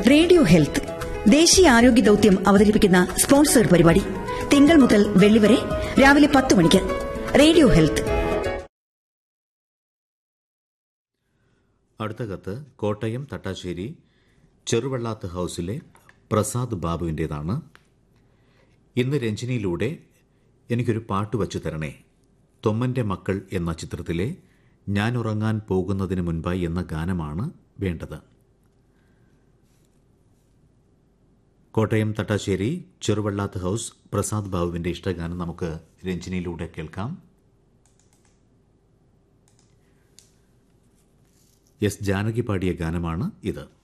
radio health ദേശീയ ആരോഗ്യ ദൌത്യം അവതരിപ്പിക്കുന്ന സ്പോൺസർ പരിപാടി തിങ്കൾ മുതൽ വെള്ളി വരെ രാവിലെ പത്ത് മണിക്ക് റേഡിയോ ഹെൽത്ത് അടുത്ത കത്ത് കോട്ടയം തട്ടാശ്ശേരി ചെറുവള്ളാത്ത് ഹൌസിലെ പ്രസാദ് ബാബുവിൻ്റേതാണ് ഇന്ന് രഞ്ജിനിയിലൂടെ എനിക്കൊരു പാട്ട് വച്ചു തരണേ തൊമ്മൻ്റെ മക്കൾ എന്ന ചിത്രത്തിലെ ഞാൻ ഉറങ്ങാൻ പോകുന്നതിന് മുൻപായി എന്ന ഗാനമാണ് വേണ്ടത് കോട്ടയം തട്ടാശ്ശേരി ചെറുവള്ളാത്ത് ഹൌസ് പ്രസാദ് ബാബുവിൻ്റെ ഇഷ്ടഗാനം നമുക്ക് രഞ്ജിനിയിലൂടെ കേൾക്കാം എസ് ജാനകി പാടിയ ഗാനമാണ് ഇത്